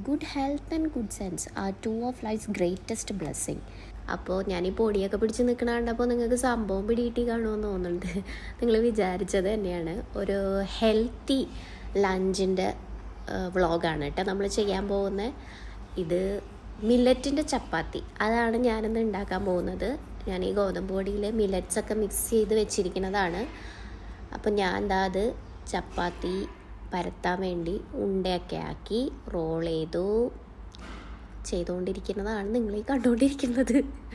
Good health and good sense are two of life's greatest blessing അപ്പോൾ ഞാൻ ഈ പൊടിയൊക്കെ പിടിച്ച് നിൽക്കണ കണ്ടപ്പോൾ നിങ്ങൾക്ക് സംഭവം പിടിയിട്ട് കാണുമെന്ന് തോന്നുന്നുണ്ട് നിങ്ങൾ വിചാരിച്ചത് തന്നെയാണ് ഒരു ഹെൽത്തി ലഞ്ചിൻ്റെ വ്ളോഗാണ് കേട്ടോ നമ്മൾ ചെയ്യാൻ പോകുന്നത് ഇത് മില്ലറ്റിൻ്റെ ചപ്പാത്തി അതാണ് ഞാനിന്ന് ഉണ്ടാക്കാൻ പോകുന്നത് ഞാൻ ഈ ഗോതമ്പ് പൊടിയിൽ മില്ലറ്റ്സ് ഒക്കെ മിക്സ് ചെയ്ത് വെച്ചിരിക്കുന്നതാണ് അപ്പം ഞാൻ എന്താ അത് ചപ്പാത്തി പരത്താൻ വേണ്ടി ഉണ്ടയൊക്കെ ആക്കി റോൾ ചെയ്തു ചെയ്തുകൊണ്ടിരിക്കുന്നതാണ് നിങ്ങൾ ഈ കണ്ടുകൊണ്ടിരിക്കുന്നത്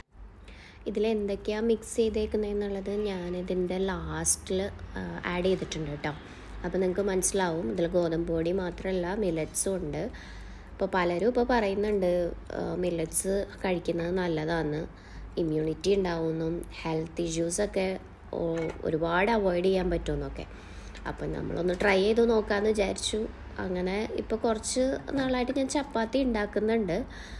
ഇതിൽ എന്തൊക്കെയാണ് മിക്സ് ചെയ്തേക്കുന്നതെന്നുള്ളത് ഞാനിതിൻ്റെ ലാസ്റ്റിൽ ആഡ് ചെയ്തിട്ടുണ്ട് കേട്ടോ അപ്പോൾ നിങ്ങൾക്ക് മനസ്സിലാവും ഇതിൽ ഗോതമ്പ് പൊടി മാത്രമല്ല മില്ലറ്റ്സും ഉണ്ട് ഇപ്പോൾ പലരും ഇപ്പോൾ പറയുന്നുണ്ട് മില്ലറ്റ്സ് കഴിക്കുന്നത് നല്ലതാണ് ഇമ്മ്യൂണിറ്റി ഉണ്ടാവുമെന്നും ഹെൽത്ത് ഇഷ്യൂസൊക്കെ ഒരുപാട് അവോയ്ഡ് ചെയ്യാൻ പറ്റുമെന്നൊക്കെ അപ്പം നമ്മളൊന്ന് ട്രൈ ചെയ്ത് നോക്കാമെന്ന് വിചാരിച്ചു അങ്ങനെ ഇപ്പോൾ കുറച്ച് നാളായിട്ട് ഞാൻ ചപ്പാത്തി ഉണ്ടാക്കുന്നുണ്ട്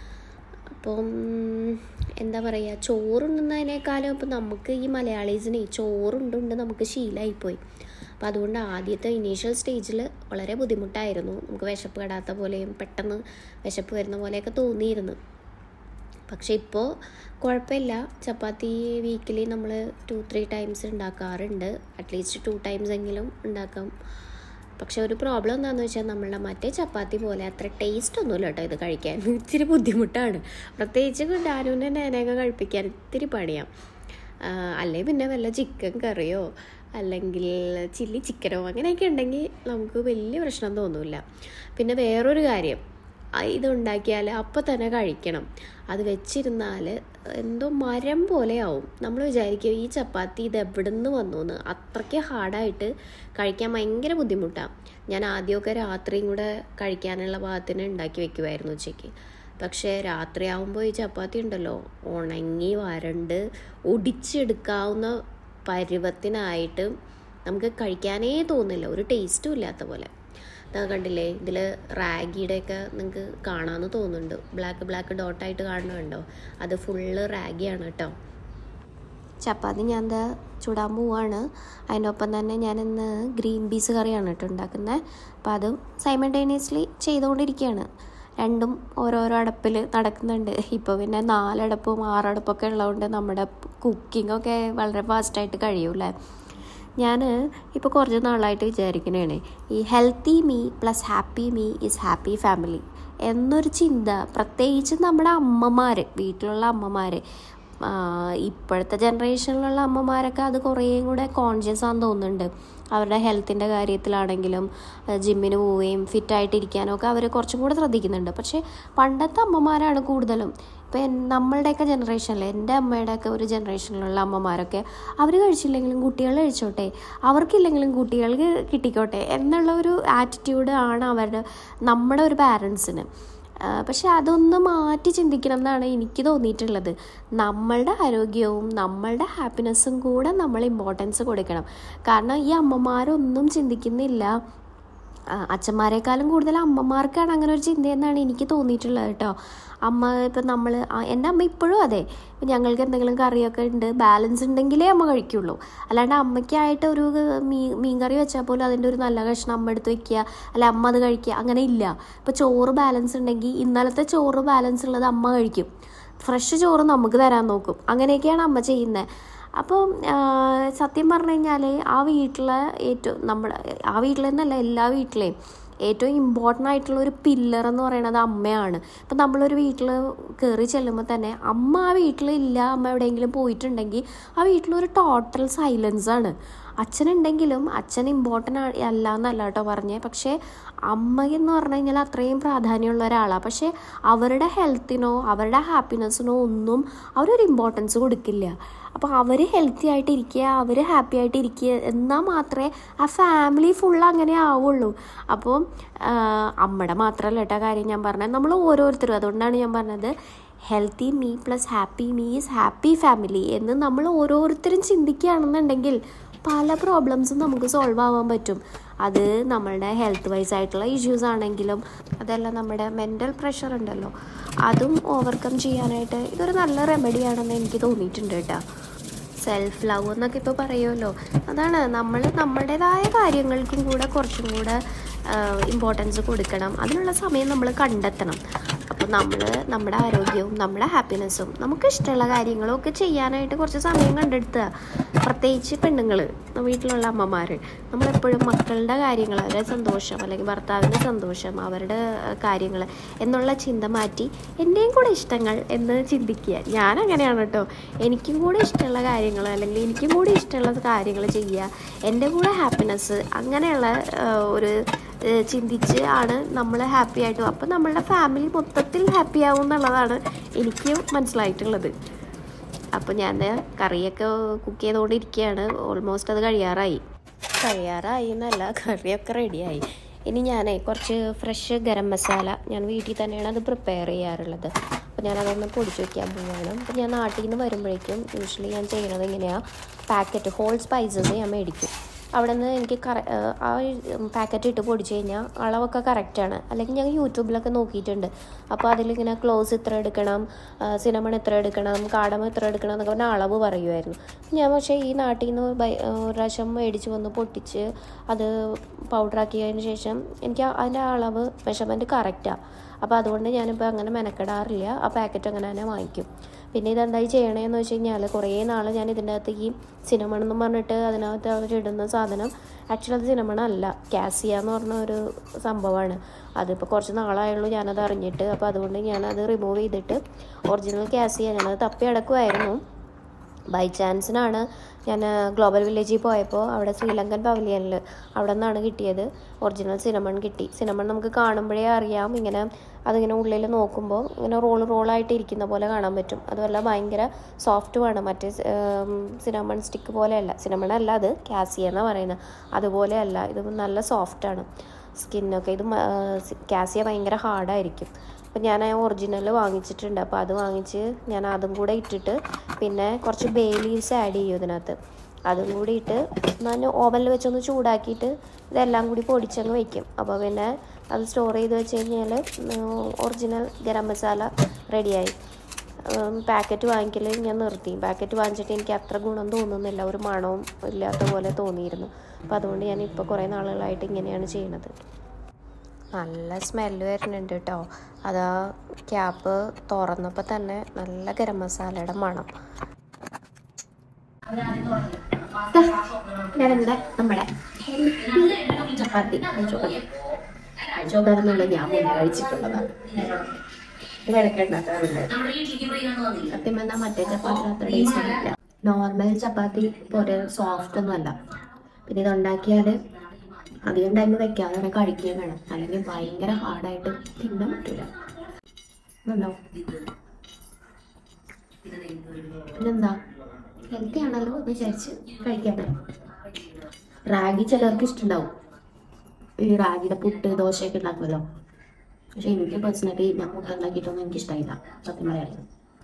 അപ്പം എന്താ പറയുക ചോറുണ്ടുന്നതിനേക്കാളും ഇപ്പം നമുക്ക് ഈ മലയാളീസിന് ചോറുണ്ടുണ്ട് നമുക്ക് ശീലമായിപ്പോയി അപ്പോൾ അതുകൊണ്ട് ആദ്യത്തെ ഇനീഷ്യൽ സ്റ്റേജിൽ വളരെ ബുദ്ധിമുട്ടായിരുന്നു നമുക്ക് വിശപ്പ് കെടാത്ത പോലെയും പെട്ടെന്ന് വിശപ്പ് വരുന്ന പോലെയൊക്കെ തോന്നിയിരുന്നു പക്ഷെ ഇപ്പോൾ കുഴപ്പമില്ല ചപ്പാത്തി വീക്കിലി നമ്മൾ ടു ത്രീ ടൈംസ് ഉണ്ടാക്കാറുണ്ട് അറ്റ്ലീസ്റ്റ് ടു ടൈംസ് എങ്കിലും ഉണ്ടാക്കാം പക്ഷെ ഒരു പ്രോബ്ലം എന്താണെന്ന് വെച്ചാൽ നമ്മളുടെ മറ്റേ ചപ്പാത്തി പോലെ അത്ര ടേസ്റ്റ് ഒന്നുമില്ല കേട്ടോ ഇത് കഴിക്കാൻ ഇത്തിരി ബുദ്ധിമുട്ടാണ് പ്രത്യേകിച്ച് ഡാനുവിൻ്റെ നേനയൊക്കെ കഴിപ്പിക്കാൻ ഇത്തിരി പണിയാണ് അല്ലെ പിന്നെ വല്ല ചിക്കൻ കറിയോ അല്ലെങ്കിൽ ചില്ലി ചിക്കനോ അങ്ങനെയൊക്കെ ഉണ്ടെങ്കിൽ നമുക്ക് വലിയ പ്രശ്നം തോന്നില്ല പിന്നെ വേറൊരു കാര്യം ഇതുണ്ടാക്കിയാൽ അപ്പം തന്നെ കഴിക്കണം അത് വെച്ചിരുന്നാൽ എന്തോ മരം പോലെ ആവും നമ്മൾ വിചാരിക്കും ഈ ചപ്പാത്തി ഇത് എവിടെ നിന്ന് വന്നു എന്ന് അത്രയ്ക്ക് ഹാർഡായിട്ട് കഴിക്കാൻ ഭയങ്കര ബുദ്ധിമുട്ടാണ് ഞാൻ ആദ്യമൊക്കെ രാത്രിയും കൂടെ കഴിക്കാനുള്ള ഭാഗത്തിന് ഉണ്ടാക്കി വെക്കുമായിരുന്നു ഉച്ചയ്ക്ക് പക്ഷേ രാത്രിയാവുമ്പോൾ ഈ ചപ്പാത്തി ഉണ്ടല്ലോ ഉണങ്ങി വരണ്ട് ഒടിച്ചെടുക്കാവുന്ന പരുവത്തിനായിട്ട് നമുക്ക് കഴിക്കാനേ തോന്നില്ല ഒരു ടേസ്റ്റും ഇല്ലാത്ത പോലെ കണ്ടില്ലേ ഇതിൽ റാഗിയുടെയൊക്കെ നിങ്ങൾക്ക് കാണാമെന്ന് തോന്നുന്നുണ്ട് ബ്ലാക്ക് ബ്ലാക്ക് ഡോട്ടായിട്ട് കാണുന്നുണ്ടോ അത് ഫുള്ള് റാഗിയാണ് കേട്ടോ ചപ്പാത്തി ഞാൻ എന്താ ചൂടാൻ പോവാണ് അതിൻ്റെ ഒപ്പം തന്നെ ഞാൻ ഇന്ന് ഗ്രീൻ പീസ് കറിയാണ് കേട്ടോ ഉണ്ടാക്കുന്നത് അപ്പോൾ അതും സൈമൾട്ടേനിയസ്ലി ചെയ്തുകൊണ്ടിരിക്കുകയാണ് രണ്ടും ഓരോരോ അടപ്പിൽ നടക്കുന്നുണ്ട് ഇപ്പോൾ പിന്നെ നാലടപ്പും ആറടപ്പൊക്കെ ഉള്ളതുകൊണ്ട് നമ്മുടെ കുക്കിങ്ങൊക്കെ വളരെ ഫാസ്റ്റായിട്ട് കഴിയൂലേ ഞാൻ ഇപ്പോൾ കുറച്ച് നാളായിട്ട് വിചാരിക്കണേ ഈ healthy me plus happy me is happy family എന്നൊരു ചിന്ത പ്രത്യേകിച്ച് നമ്മുടെ അമ്മമാർ വീട്ടിലുള്ള അമ്മമാർ ഇപ്പോഴത്തെ ജനറേഷനിലുള്ള അമ്മമാരൊക്കെ അത് കുറേയും കൂടെ കോൺഷ്യസ് ആണെന്ന് തോന്നുന്നുണ്ട് അവരുടെ ഹെൽത്തിൻ്റെ കാര്യത്തിലാണെങ്കിലും ജിമ്മിന് പോവുകയും ഫിറ്റായിട്ടിരിക്കാനും ഒക്കെ അവർ കുറച്ചും കൂടെ ശ്രദ്ധിക്കുന്നുണ്ട് പക്ഷേ പണ്ടത്തെ അമ്മമാരാണ് കൂടുതലും ഇപ്പം നമ്മളുടെയൊക്കെ ജനറേഷനിൽ എൻ്റെ അമ്മയുടെയൊക്കെ ഒരു ജനറേഷനിലുള്ള അമ്മമാരൊക്കെ അവർ കഴിച്ചില്ലെങ്കിലും കുട്ടികൾ കഴിച്ചോട്ടെ അവർക്കില്ലെങ്കിലും കുട്ടികൾക്ക് കിട്ടിക്കോട്ടെ എന്നുള്ള ഒരു ആറ്റിറ്റ്യൂഡ് ആണ് അവരുടെ നമ്മുടെ ഒരു പാരൻസിന് പക്ഷെ അതൊന്ന് മാറ്റി ചിന്തിക്കണം എന്നാണ് എനിക്ക് തോന്നിയിട്ടുള്ളത് നമ്മളുടെ ആരോഗ്യവും നമ്മളുടെ ഹാപ്പിനെസ്സും കൂടെ നമ്മൾ ഇമ്പോർട്ടൻസ് കൊടുക്കണം കാരണം ഈ അമ്മമാരൊന്നും ചിന്തിക്കുന്നില്ല അച്ഛന്മാരെക്കാളും കൂടുതൽ അമ്മമാർക്കാണ് അങ്ങനെ ഒരു ചിന്തയെന്നാണ് എനിക്ക് തോന്നിയിട്ടുള്ളത് കേട്ടോ അമ്മ ഇപ്പം നമ്മൾ എൻ്റെ അമ്മ ഇപ്പോഴും അതെ ഇപ്പം ഞങ്ങൾക്ക് എന്തെങ്കിലും കറിയൊക്കെ ഉണ്ട് ബാലൻസ് ഉണ്ടെങ്കിലേ അമ്മ കഴിക്കുള്ളൂ അല്ലാണ്ട് അമ്മയ്ക്കായിട്ട് ഒരു മീ മീൻ കറി വെച്ചാൽ പോലും അതിൻ്റെ ഒരു നല്ല കഷ്ണം അമ്മ എടുത്ത് വെക്കുക അല്ല അമ്മ അത് കഴിക്കുക അങ്ങനെ ഇല്ല ഇപ്പോൾ ചോറ് ബാലൻസ് ഉണ്ടെങ്കിൽ ഇന്നലത്തെ ചോറ് ബാലൻസ് ഉള്ളത് അമ്മ കഴിക്കും ഫ്രഷ് ചോറ് നമുക്ക് തരാൻ നോക്കും അങ്ങനെയൊക്കെയാണ് അമ്മ ചെയ്യുന്നത് അപ്പോൾ സത്യം പറഞ്ഞു കഴിഞ്ഞാൽ ആ വീട്ടിലെ ഏറ്റവും നമ്മുടെ ആ വീട്ടിലെന്നല്ല എല്ലാ വീട്ടിലെയും ഏറ്റവും ഇമ്പോർട്ടൻ്റ് ആയിട്ടുള്ള ഒരു പില്ലർ എന്ന് പറയുന്നത് അമ്മയാണ് ഇപ്പം നമ്മളൊരു വീട്ടിൽ കയറി ചെല്ലുമ്പോൾ തന്നെ അമ്മ ആ വീട്ടിലില്ല അമ്മ എവിടെയെങ്കിലും പോയിട്ടുണ്ടെങ്കിൽ ആ വീട്ടിലൊരു ടോട്ടൽ സൈലൻസ് ആണ് അച്ഛനുണ്ടെങ്കിലും അച്ഛൻ ഇമ്പോർട്ടൻ്റ് അല്ല എന്നല്ല കേട്ടോ പറഞ്ഞേ പക്ഷേ അമ്മ എന്ന് പറഞ്ഞു കഴിഞ്ഞാൽ അത്രയും പ്രാധാന്യമുള്ള ഒരാളാണ് പക്ഷേ അവരുടെ ഹെൽത്തിനോ അവരുടെ ഹാപ്പിനെസ്സിനോ ഒന്നും അവരൊരു ഇമ്പോർട്ടൻസ് കൊടുക്കില്ല അപ്പോൾ അവർ ഹെൽത്തി ആയിട്ട് ഇരിക്കുക അവർ ഹാപ്പി ആയിട്ട് ഇരിക്കുക എന്നാൽ മാത്രമേ ആ ഫാമിലി ഫുൾ അങ്ങനെ ആവുള്ളൂ അപ്പോൾ അമ്മയുടെ മാത്രമല്ല കേട്ടോ കാര്യം ഞാൻ പറഞ്ഞത് നമ്മൾ ഓരോരുത്തരും അതുകൊണ്ടാണ് ഞാൻ പറഞ്ഞത് healthy me plus happy me is happy family എന്ന് നമ്മൾ ഓരോരുത്തരും ചിന്തിക്കുകയാണെന്നുണ്ടെങ്കിൽ പല പ്രോബ്ലംസും നമുക്ക് സോൾവ് ആവാൻ പറ്റും അത് നമ്മളുടെ ഹെൽത്ത് വൈസ് ആയിട്ടുള്ള ഇഷ്യൂസ് ആണെങ്കിലും അതല്ല നമ്മുടെ മെൻ്റൽ പ്രഷർ ഉണ്ടല്ലോ അതും ഓവർകം ചെയ്യാനായിട്ട് ഇതൊരു നല്ല റെമഡിയാണെന്ന് എനിക്ക് തോന്നിയിട്ടുണ്ട് കേട്ടോ സെൽഫ് ലവ് എന്നൊക്കെ ഇപ്പോൾ പറയുമല്ലോ അതാണ് നമ്മൾ നമ്മുടേതായ കാര്യങ്ങൾക്കും കൂടെ കുറച്ചും കൂടെ ഇമ്പോർട്ടൻസ് കൊടുക്കണം അതിനുള്ള സമയം നമ്മൾ കണ്ടെത്തണം അപ്പോൾ നമ്മൾ നമ്മുടെ ആരോഗ്യവും നമ്മുടെ ഹാപ്പിനെസ്സും നമുക്ക് ഇഷ്ടമുള്ള കാര്യങ്ങളും ഒക്കെ ചെയ്യാനായിട്ട് കുറച്ച് സമയം കണ്ടെടുത്തുക പ്രത്യേകിച്ച് പെണ്ണുങ്ങൾ വീട്ടിലുള്ള അമ്മമാർ നമ്മളെപ്പോഴും മക്കളുടെ കാര്യങ്ങൾ അവരുടെ സന്തോഷം അല്ലെങ്കിൽ ഭർത്താവിൻ്റെ സന്തോഷം അവരുടെ കാര്യങ്ങൾ എന്നുള്ള ചിന്ത മാറ്റി എൻ്റെയും കൂടെ ഇഷ്ടങ്ങൾ എന്ന് ചിന്തിക്കുക ഞാൻ അങ്ങനെയാണ് കേട്ടോ എനിക്കും കൂടെ ഇഷ്ടമുള്ള കാര്യങ്ങൾ അല്ലെങ്കിൽ എനിക്കും കൂടെ ഇഷ്ടമുള്ള കാര്യങ്ങൾ ചെയ്യുക എൻ്റെ കൂടെ ഹാപ്പിനെസ് അങ്ങനെയുള്ള ആ, ഒരു ഏ, ചിന്തിച്ച് ആണ് നമ്മൾ ഹാപ്പി ആയിട്ടും അപ്പം നമ്മളുടെ ഫാമിലി മൊത്തത്തിൽ ഹാപ്പി ആവും എന്നുള്ളതാണ് എനിക്ക് മനസ്സിലായിട്ടുള്ളത് അപ്പോൾ ഞാൻ ദേ കറിയൊക്കെ കുക്ക് ചെയ്തുകൊണ്ടിരിക്കുകയാണ് ഓൾമോസ്റ്റ് അത് കഴിയാറായി കഴിയാറായി എന്നല്ല കറിയൊക്കെ റെഡിയായി ഇനി ഞാനേ കുറച്ച് ഫ്രഷ് ഗരം മസാല ഞാൻ വീട്ടിൽ തന്നെയാണ് അത് പ്രിപ്പയർ ചെയ്യാറുള്ളത് അപ്പോൾ ഞാൻ അതൊന്ന് പൊടിച്ച് വയ്ക്കാൻ പോവുകയാണ് അപ്പോൾ ഞാൻ നാട്ടിൽ നിന്ന് വരുമ്പോഴേക്കും യൂഷ്വലി ഞാൻ ചെയ്യണത് ഇങ്ങനെയാണ് പാക്കറ്റ് ഹോൾ സ്പൈസസ് ഞാൻ മേടിക്കും അവിടെ നിന്ന് എനിക്ക് കറ ആ പാക്കറ്റ് ഇട്ട് പൊടിച്ച് കഴിഞ്ഞാൽ അളവൊക്കെ കറക്റ്റാണ് അല്ലെങ്കിൽ ഞാൻ യൂട്യൂബിലൊക്കെ നോക്കിയിട്ടുണ്ട് അപ്പോൾ അതിലിങ്ങനെ ക്ലോസ് ഇത്ര എടുക്കണം സിനമൺ ഇത്ര എടുക്കണം കാടമ ഇത്ര എടുക്കണം എന്നൊക്കെ പറഞ്ഞാൽ അളവ് പറയുമായിരുന്നു ഞാൻ പക്ഷേ ഈ നാട്ടിൽ നിന്ന് ബൈ ഒരു പ്രാവശ്യം മേടിച്ച് വന്ന് പൊട്ടിച്ച് അത് പൗഡറാക്കിയതിന് ശേഷം എനിക്ക് അതിൻ്റെ അളവ് മെഷർമെൻറ്റ് കറക്റ്റാണ് അപ്പോൾ അതുകൊണ്ട് ഞാനിപ്പോൾ അങ്ങനെ മെനക്കെടാറില്ല ആ പാക്കറ്റ് അങ്ങനെ തന്നെ വാങ്ങിക്കും പിന്നെ ഇതെന്തായി ചെയ്യണേന്ന് വെച്ച് കഴിഞ്ഞാൽ കുറേ നാൾ ഞാൻ ഇതിൻ്റെ അകത്ത് ഈ സിനമൺ എന്ന് പറഞ്ഞിട്ട് അതിനകത്ത് അവരിടുന്ന സാധനം ആക്ച്വലി അത് സിനമൺ അല്ല കാസിയ എന്ന് പറഞ്ഞ ഒരു സംഭവമാണ് അതിപ്പോൾ കുറച്ച് നാളായുള്ളൂ ഞാനത് അറിഞ്ഞിട്ട് അപ്പോൾ അതുകൊണ്ട് ഞാനത് റിമൂവ് ചെയ്തിട്ട് ഒറിജിനൽ കാസിയ ഞാനത് തപ്പി അടക്കുമായിരുന്നു ബൈ ചാൻസിനാണ് ഞാൻ ഗ്ലോബൽ വില്ലേജിൽ പോയപ്പോൾ അവിടെ ശ്രീലങ്കൻ പവലിയനിൽ അവിടെ നിന്നാണ് കിട്ടിയത് ഒറിജിനൽ സിനമൺ കിട്ടി സിനമൺ നമുക്ക് കാണുമ്പോഴേ അറിയാം ഇങ്ങനെ അതിങ്ങനെ ഉള്ളിൽ നോക്കുമ്പോൾ ഇങ്ങനെ റോൾ റോളായിട്ട് ഇരിക്കുന്ന പോലെ കാണാൻ പറ്റും അതുമല്ല ഭയങ്കര സോഫ്റ്റുമാണ് മറ്റേ സിനമൺ സ്റ്റിക്ക് പോലെയല്ല സിനമൺ അല്ല അത് കാസിയ എന്നാണ് പറയുന്നത് അതുപോലെയല്ല ഇത് നല്ല സോഫ്റ്റാണ് സ്കിന്നൊക്കെ ഇത് കാസിയ ഭയങ്കര ഹാർഡായിരിക്കും അപ്പം ഞാൻ ആ ഒറിജിനൽ വാങ്ങിച്ചിട്ടുണ്ട് അപ്പോൾ അത് വാങ്ങിച്ച് ഞാൻ അതും കൂടെ ഇട്ടിട്ട് പിന്നെ കുറച്ച് ബേ ലീവ്സ് ആഡ് ചെയ്യും ഇതിനകത്ത് അതും കൂടി ഇട്ട് ഞാൻ ഓവനിൽ വെച്ചൊന്ന് ചൂടാക്കിയിട്ട് ഇതെല്ലാം കൂടി പൊടിച്ചങ്ങ് വെക്കും അപ്പോൾ പിന്നെ അത് സ്റ്റോർ ചെയ്ത് വെച്ച് കഴിഞ്ഞാൽ ഒറിജിനൽ ഗരം മസാല റെഡിയായി പാക്കറ്റ് വാങ്ങിക്കൽ ഞാൻ നിർത്തി പാക്കറ്റ് വാങ്ങിച്ചിട്ട് എനിക്ക് അത്ര ഗുണം തോന്നുന്നില്ല ഒരു മണവും ഇല്ലാത്ത പോലെ തോന്നിയിരുന്നു അപ്പോൾ അതുകൊണ്ട് ഞാൻ ഇപ്പോൾ കുറേ നാളുകളായിട്ട് ഇങ്ങനെയാണ് ചെയ്യുന്നത് നല്ല സ്മെല്ല് വരുന്നുണ്ട് കേട്ടോ അതാ ക്യാപ്പ് തുറന്നപ്പോൾ തന്നെ നല്ല ഗരം മസാലയുടെ മണം ഞാനെന്താ നമ്മുടെ ചപ്പാത്തി കഴിച്ചോക്കട്ടെ കഴിച്ചോക്കാറുന്നുള്ള ഞാൻ മുന്നേ കഴിച്ചിട്ടുള്ളതാണ് ഇടയ്ക്ക് ഉണ്ടാക്കാറുണ്ട് സത്യം പറഞ്ഞാൽ മറ്റേ ചപ്പാത്തി അത്ര ടേസ്റ്റ് ഒന്നുമില്ല നോർമൽ ചപ്പാത്തി പോലെ സോഫ്റ്റ് ഒന്നും അല്ല പിന്നെ ഇത് ഉണ്ടാക്കിയാൽ അധികം ടൈം വെക്കാതെ തന്നെ കഴിക്കുകയും വേണം അല്ലെങ്കിൽ ഭയങ്കര ഹാർഡായിട്ട് തിന്നാൻ പറ്റില്ല ഉണ്ടോ പിന്നെന്താ ഹെൽത്തി ആണല്ലോ എന്ന് വിചാരിച്ച് കഴിക്കാതെ റാഗി ചിലർക്ക് ഇഷ്ടമുണ്ടാവും ഈ റാഗിയുടെ പുട്ട് ദോശയൊക്കെ ഉണ്ടാക്കുമല്ലോ പക്ഷെ എനിക്ക് പേഴ്സണലി ഞാൻ പുട്ട് ഉണ്ടാക്കിയിട്ടൊന്നും എനിക്ക് ഇഷ്ടമായില്ല സത്യം പറയാം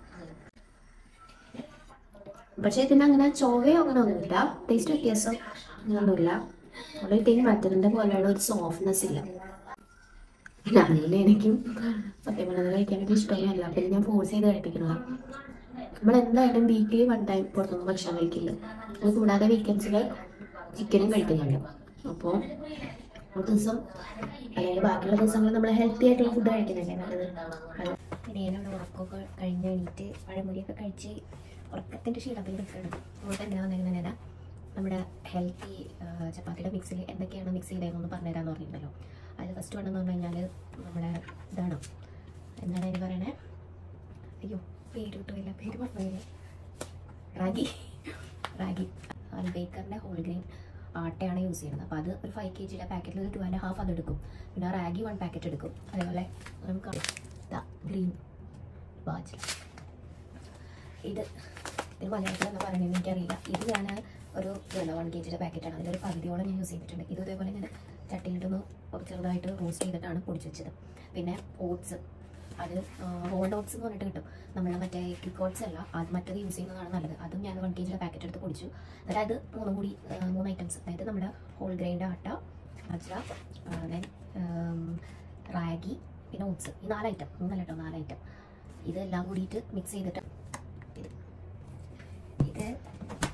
പക്ഷെ ഇതിന് അങ്ങനെ ചോവയോ അങ്ങനെ ഒന്നുമില്ല ടേസ്റ്റ് വ്യത്യാസം അങ്ങനെയൊന്നുമില്ല ഒരു ടീം മറ്റതിൻ്റെ പോലെയുള്ള ഒരു സോഫ്റ്റ്നെസ് ഇല്ല പിന്നെ അതിൽ എനിക്കും സത്യം പറഞ്ഞത് കഴിക്കാനൊക്കെ ഇഷ്ടമല്ല പിന്നെ ഞാൻ ഫോഴ്സ് ചെയ്ത് കഴിപ്പിക്കുന്നത് നമ്മൾ എന്തായാലും വീക്കിലി വൺ ടൈം പുറത്തുനിന്ന് ഭക്ഷണം കഴിക്കില്ല അത് കൂടാതെ വീക്കെൻഡ്സിൽ ചിക്കനും കഴിക്കുന്നുണ്ട് അപ്പോൾ ഒരു ദിവസം അല്ലെങ്കിൽ ബാക്കിയുള്ള ദിവസങ്ങളിൽ നമ്മൾ ഹെൽത്തി ആയിട്ടുള്ള ഫുഡ് കഴിക്കുന്നില്ലേ നല്ലത് അത് പിന്നെ ഞാനവിടെ ഉറക്കമൊക്കെ കഴിഞ്ഞ് എണീറ്റ് പഴമുടിയൊക്കെ കഴിച്ച് ഉറക്കത്തിൻ്റെ ക്ഷീണത്തിൽ നിൽക്കുകയാണ് അതുകൊണ്ട് തന്നെ വന്നിരുന്നില്ല നമ്മുടെ ഹെൽത്തി ചപ്പാത്തിയുടെ മിക്സിൽ എന്തൊക്കെയാണ് മിക്സ് ചെയ്തതെന്നൊന്ന് പറഞ്ഞുതരാമെന്ന് പറഞ്ഞിട്ടുണ്ടല്ലോ അതിൽ ഫസ്റ്റ് വേണമെന്ന് പറഞ്ഞു കഴിഞ്ഞാൽ നമ്മുടെ ഇതാണ് എന്താണ് അതിന് പറയണേ അയ്യോ പേര് കിട്ടുമില്ല പേര് പറഞ്ഞില്ല റാഗി റാഗി അത് ബേക്കറിൻ്റെ ഹോൾ ഗ്രെയിൻ ആട്ടയാണ് യൂസ് ചെയ്യുന്നത് അപ്പോൾ അത് ഒരു ഫൈവ് കെ ജിയുടെ പാക്കറ്റിൽ ഒരു ടു ആൻഡ് ഹാഫ് അത് എടുക്കും പിന്നെ റാഗി വൺ പാക്കറ്റ് എടുക്കും അതേപോലെ നമുക്ക് ഗ്രീൻ ബാജിൽ ഇത് ഇത് മലയാളത്തിൽ എന്താ പറയുന്നത് എനിക്കറിയില്ല ഇത് ഞാൻ ഒരു എന്താ വൺ കെ ജിയുടെ പാക്കറ്റാണ് അതിലൊരു പകുതിയോളം ഞാൻ യൂസ് ചെയ്തിട്ടുണ്ട് ഇത് ഇതേപോലെ ഞാൻ ചട്ടിയിട്ടൊന്ന് ഒരു ചെറുതായിട്ട് റോസ്റ്റ് ചെയ്തിട്ടാണ് പൊടിച്ച് വെച്ചത് പിന്നെ ഓട്സ് അത് ഹോൾ ഓട്സ് എന്ന് പറഞ്ഞിട്ട് കിട്ടും നമ്മൾ മറ്റേ ക്വിക്ക് ഓട്സ് അല്ല അത് മറ്റത് യൂസ് ചെയ്യുന്നതാണ് നല്ലത് അതും ഞാൻ വൺ കെ ജിയുടെ പാക്കറ്റ് എടുത്ത് പൊടിച്ചു അതായത് മൂന്നും കൂടി ആ, മൂന്ന് ഐറ്റംസ് അതായത് നമ്മുടെ ഹോൾ ഗ്രെയിൻ്റെ ആട്ട അജ്ര ദെൻ റാഗി പിന്നെ ഓട്സ് ഈ നാല് ഐറ്റം മൂന്നല്ല കേട്ടോ നാല് ഐറ്റം ഇതെല്ലാം കൂടിയിട്ട് മിക്സ് ചെയ്തിട്ട് ഇത് ഇത്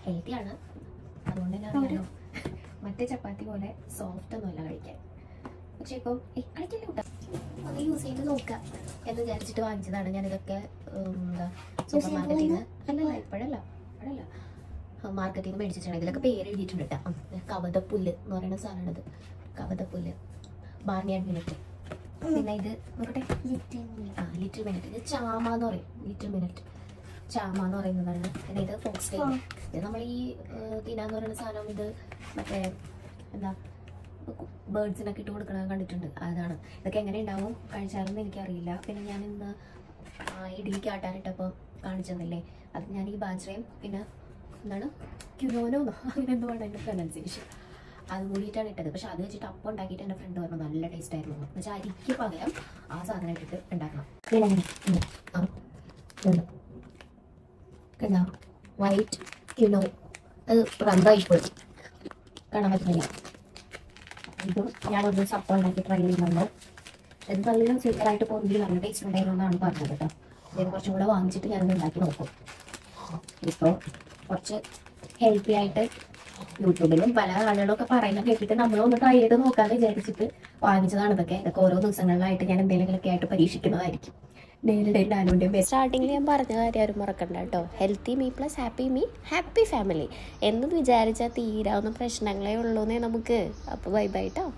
ഹെൽത്തിയാണ് അതുകൊണ്ട് തന്നെ അറിയാലോ മറ്റേ ചപ്പാത്തി പോലെ സോഫ്റ്റ് ഒന്നുമല്ല കഴിക്കാൻ പക്ഷേ ഇപ്പം കളിക്കില്ല കൂട്ടാ ഒന്ന് യൂസ് ചെയ്ത് നോക്കാം എന്ന് വിചാരിച്ചിട്ട് വാങ്ങിച്ചതാണ് ഞാനിതൊക്കെ ഉം, എന്താ സൂപ്പർ മാർക്കറ്റിൽ നിന്ന് അല്ലല്ല ഇപ്പോഴല്ല ഇപ്പോഴല്ല മാർക്കറ്റിൽ നിന്ന് മേടിച്ചിട്ടാണ് ഇതിലൊക്കെ പേര് എഴുതിയിട്ടുണ്ട് കേട്ടോ ഉം, കവതപ്പുല്ല് എന്ന് പറയുന്ന സാധനമാണിത് കവതപ്പുല്ല് ബാർണി ആൻഡ് മിനിറ്റ് പിന്നെ ഇത് നോക്കട്ടെ ആ ലിറ്റിൽ മിനിറ്റ് ഇത് ചാമ എന്ന് പറയും ലിറ്റിൽ മിനിറ്റ് ചാമ എന്ന് പറയുന്നതാണ് പിന്നെ ഇത് ഫോക്സ് ടൈൽ ഇത് നമ്മൾ ഈ തിനാന്ന് പറയുന്ന സാധനം ഇത് മറ്റേ എന്താ ബേർഡ്സിനൊക്കെ ഇട്ട് കൊടുക്കണത് കണ്ടിട്ടുണ്ട് അതാണ് ഇതൊക്കെ എങ്ങനെ ഉണ്ടാവും കഴിച്ചാലെന്ന് എനിക്കറിയില്ല പിന്നെ ഞാൻ ഇന്ന് ആ, ഇഡ്ഡലിക്ക് ആട്ടാനിട്ടപ്പോൾ കാണിച്ചു തന്നില്ലേ അത് ഞാൻ ഈ ബാജ്രയും പിന്നെ എന്താണ് ക്യുനോനോ അങ്ങനെ എന്തോ ആണ് അതിൻ്റെ പ്രൊനൗൺസിയേഷൻ അത് കൂടിയിട്ടാണ് ഇട്ടത് പക്ഷെ അത് വെച്ചിട്ട് അപ്പം ഉണ്ടാക്കിയിട്ട് എൻ്റെ ഫ്രണ്ട് പറഞ്ഞു നല്ല ടേസ്റ്റ് ആയിരുന്നു എന്ന് വെച്ചാൽ അരിക്ക് പകരം ആ സാധനം ഇട്ടിട്ട് ഉണ്ടാക്കണം പിന്നെ അങ്ങനെ ഉണ്ട്. ആ ഉണ്ട്. കണ്ടോ വൈറ്റ് ക്യുനോ അത് റബ്ബായി പോയി കാണാൻ പറ്റുന്നില്ല ഇത് ഞാനൊരു സപ്പം ഉണ്ടാക്കി ട്രൈ ചെയ്യുന്നുണ്ട് ഇത് നല്ല സൂപ്പറായിട്ട് പോകുന്നെങ്കിൽ നല്ല ടേസ്റ്റ് ഉണ്ടായിരുന്നു എന്നാണ് പറഞ്ഞത് കേട്ടോ ഇതിന് കുറച്ചും കൂടെ വാങ്ങിച്ചിട്ട് ഞാനത് ഉണ്ടാക്കി നോക്കും ഇപ്പോൾ കുറച്ച് ഹെൽത്തി ആയിട്ട് യൂട്യൂബിലും പല ആളുകളൊക്കെ പറയുന്നത് കേട്ടിട്ട് നമ്മളൊന്ന് ട്രൈ ചെയ്ത് നോക്കാമെന്ന് വിചാരിച്ചിട്ട് വാങ്ങിച്ചതാണ് ഇതൊക്കെ ഇതൊക്കെ ഓരോ ദിവസങ്ങളിലായിട്ട് ഞാൻ എന്തെങ്കിലുമൊക്കെ ആയിട്ട് പരീക്ഷിക്കുന്നതായിരിക്കും ഡെയിലിയുടെയും ഡാനുവിൻ്റെയും സ്റ്റാർട്ടിങ്ങിൽ ഞാൻ പറഞ്ഞ കാര്യം ആരും മറക്കണ്ട കേട്ടോ healthy me plus happy me happy family എന്ന് വിചാരിച്ചാൽ തീരാവുന്ന പ്രശ്നങ്ങളേ ഉള്ളൂന്നേ നമുക്ക് അപ്പോൾ ബൈ ബൈ കേട്ടോ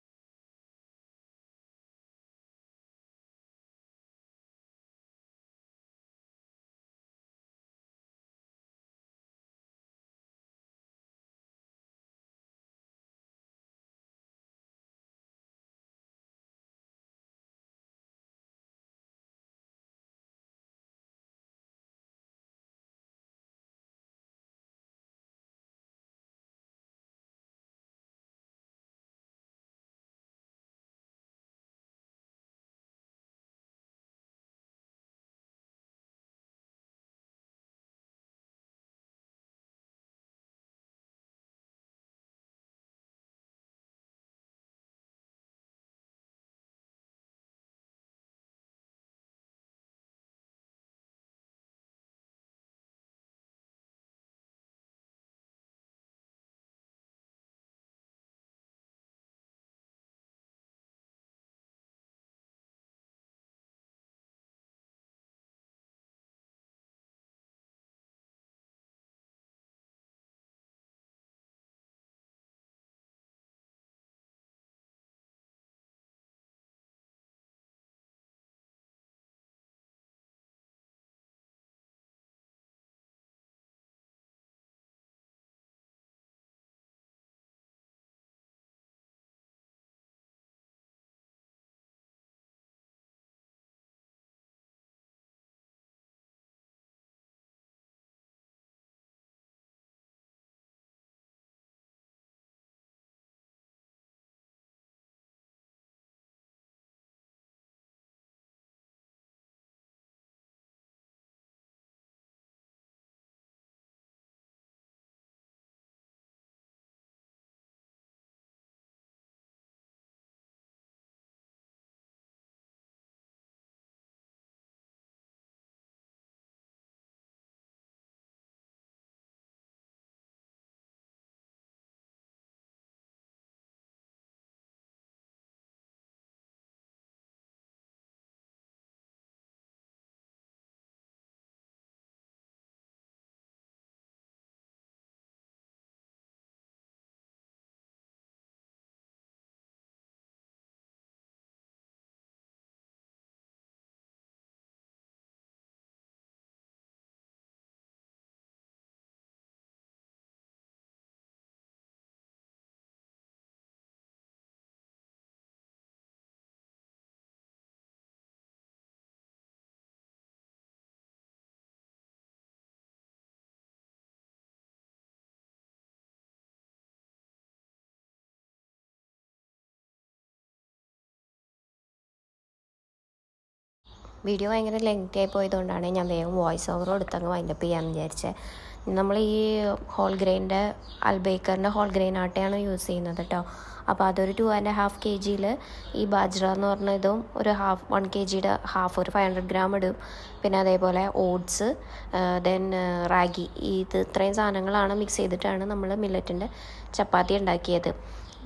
വീഡിയോ ഭയങ്കര ലെങ്തി ആയി പോയതുകൊണ്ടാണ് ഞാൻ വേഗം വോയിസ് ഓവർ കൊടുത്തങ്ങ് വൈൻഡപ്പ് ചെയ്യാമെന്ന് വിചാരിച്ചത് നമ്മൾ ഈ ഹോൾ ഗ്രെയിൻ്റെ അൽബേക്കറിൻ്റെ ഹോൾ ഗ്രെയിൻ ആട്ടയാണ് യൂസ് ചെയ്യുന്നത് കേട്ടോ അപ്പോൾ അതൊരു ടു ആൻഡ് ഹാഫ് കെ ജിയിൽ ഈ ബാജ്ര എന്ന് പറഞ്ഞ ഇതും ഒരു ഹാഫ് വൺ കെ ജിയുടെ ഹാഫ് ഒരു ഫൈവ് ഹൺഡ്രഡ് ഗ്രാം ഇടും പിന്നെ അതേപോലെ ഓട്സ് ദെൻ റാഗി ഇത് ഇത്രയും സാധനങ്ങളാണ് മിക്സ് ചെയ്തിട്ടാണ് നമ്മൾ മില്ലറ്റിൻ്റെ ചപ്പാത്തി ഉണ്ടാക്കിയത്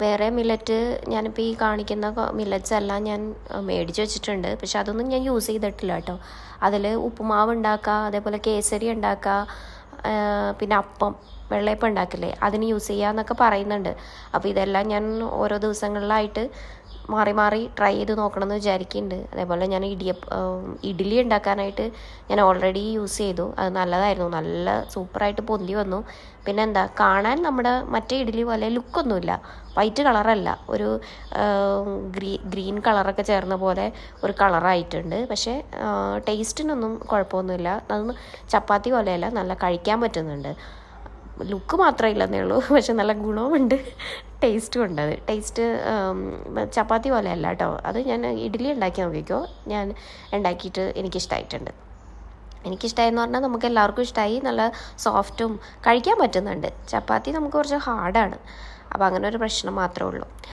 വേറെ മില്ലറ്റ് ഞാനിപ്പോൾ ഈ കാണിക്കുന്ന മില്ലറ്റ്സ് എല്ലാം ഞാൻ മേടിച്ച് വെച്ചിട്ടുണ്ട് പക്ഷെ അതൊന്നും ഞാൻ യൂസ് ചെയ്തിട്ടില്ല കേട്ടോ അതിൽ ഉപ്പുമാവ് ഉണ്ടാക്കുക അതേപോലെ കേസരി ഉണ്ടാക്കുക പിന്നെ അപ്പം വെള്ളയപ്പം ഉണ്ടാക്കില്ലേ അതിന് യൂസ് ചെയ്യുക എന്നൊക്കെ പറയുന്നുണ്ട് അപ്പോൾ ഇതെല്ലാം ഞാൻ ഓരോ ദിവസങ്ങളിലായിട്ട് മാറി മാറി ട്രൈ ചെയ്ത് നോക്കണം എന്ന് വിചാരിക്കുന്നുണ്ട് അതേപോലെ ഞാൻ ഇടിയപ്പ ഇഡ്ഡലി ഉണ്ടാക്കാനായിട്ട് ഞാൻ ഓൾറെഡി യൂസ് ചെയ്തു അത് നല്ലതായിരുന്നു നല്ല സൂപ്പറായിട്ട് പൊന്തി വന്നു പിന്നെ എന്താ കാണാൻ നമ്മുടെ മറ്റേ ഇഡ്ഡലി പോലെ ലുക്കൊന്നുമില്ല വൈറ്റ് കളറല്ല ഒരു ഗ്രീ ഗ്രീൻ കളറൊക്കെ ചേർന്ന പോലെ ഒരു കളറായിട്ടുണ്ട് പക്ഷേ ടേസ്റ്റിനൊന്നും കുഴപ്പമൊന്നുമില്ല അതൊന്നും ചപ്പാത്തി പോലെയല്ല നല്ല കഴിക്കാൻ പറ്റുന്നുണ്ട് ലുക്ക് മാത്രമേ ഇല്ലെന്നേ ഉള്ളൂ പക്ഷെ നല്ല ഗുണവുമുണ്ട് ടേസ്റ്റും ഉണ്ട് അത് ടേസ്റ്റ് ചപ്പാത്തി പോലെയല്ല കേട്ടോ അത് ഞാൻ ഇഡ്ഡലി ഉണ്ടാക്കി നോക്കിക്കോ ഞാൻ ഉണ്ടാക്കിയിട്ട് എനിക്കിഷ്ടമായിട്ടുണ്ട് എനിക്കിഷ്ടമായെന്ന് പറഞ്ഞാൽ നമുക്ക് എല്ലാവർക്കും ഇഷ്ടമായി നല്ല സോഫ്റ്റും കഴിക്കാൻ പറ്റുന്നുണ്ട് ചപ്പാത്തി നമുക്ക് കുറച്ച് ഹാർഡാണ് അപ്പോൾ അങ്ങനെ ഒരു പ്രശ്നം മാത്രമേ ഉള്ളൂ